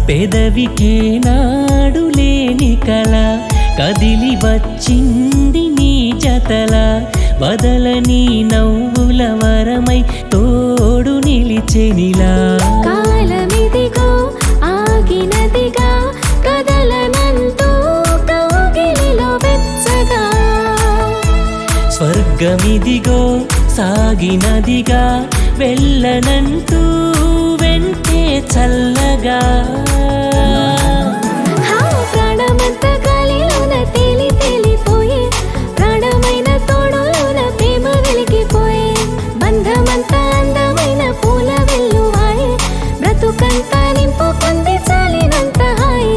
పెదవికే నాడు లేని కల కదిలి వచ్చింది నీ జతల వదలని నవ్వుల వరమై తోడు నిలిచెనిలా కాలమిదిగో ఆగినదిగా కదలనంటూ కౌగిలిలో వెచ్చగా స్వర్గమిదిగో సాగినదిగా వెళ్ళనంటూ వెంటే చల్లగా హా ప్రాణమంత గాలిలోన తేలి తేలిపోయే ప్రాణమైన తోడులోన ప్రేమ వెలిగిపోయే బంధమంత అందమైన పూల వెల్లువాయే బ్రతుకంత నింపుకుంది చాలినంత హాయి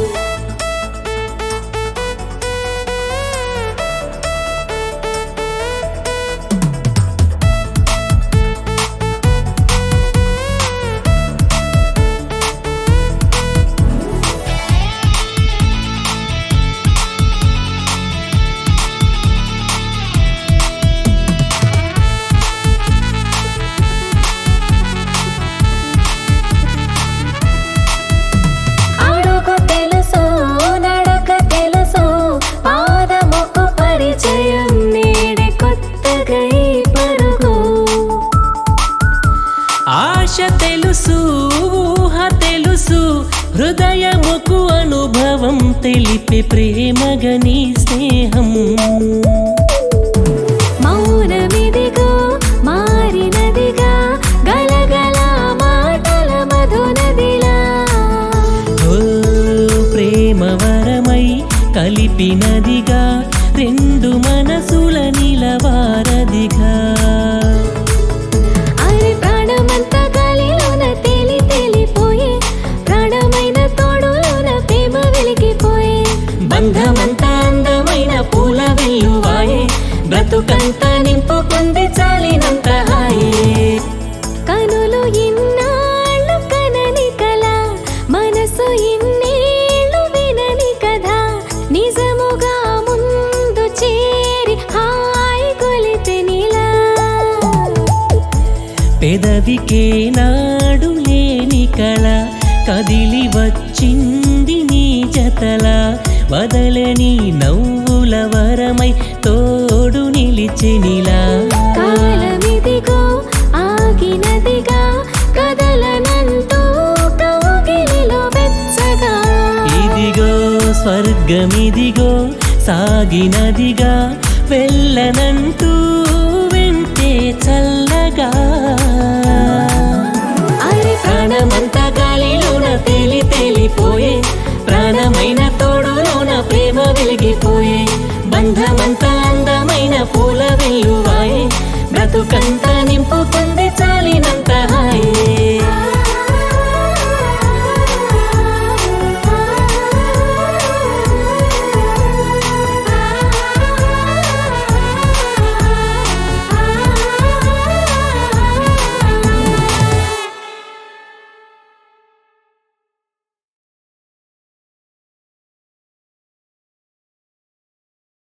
అడుగు తెలుసు నడక తెలుసు పాదముకు పరిచయం నేడే కొత్తగా ఈ పరుగు ఆశ తెలుసు ఊహ తెలుసు హృదయముకు అనుభవం తెలిపే ప్రేమగని స్నేహం మౌనమిదిగో మారినదిగా గలగల మాటల మధునదిలా ఓ ప్రేమ వరమై కలిపినదిగా రెండు మనసుల నిలవారదిగా అరే ప్రాణమంతా గాలిలోన తేలి తేలిపోయే ప్రాణమైన తోడులోన ప్రేమ వెలిగిపోయే బంధమంతా అందమైన పూల వెల్లువాయే బ్రతుకంతా నింపుకుంది చాలినంత హాయే కనులు ఇన్నాళ్ళు కనని కల మనసు ఇన్నేళ్ళు వినని కథ నిజముగా ముందు చేరి హాయి కొలితెనిలా పెదవికే నాడు లేని కళ కదిలి వచ్చింది నీ జతల వదలని నవ్వుల వరమై తోడు నిలిచెనిలా కాలమిదిగో ఆగినదిగా కదలనంటూ కౌగిలిలో వెచ్చగా ఇదిగో స్వర్గమిదిగో సాగినదిగా వెళ్ళనంటూ వెంటే చల్లగా అరే ప్రాణమంతా గాలిలోన తేలి తేలిపోయే ప్రాణమైన తోడులోన ప్రేమ వెలిగిపోయే బంధమంతా అందమైన పూల వెల్లువాయే బ్రతుకంత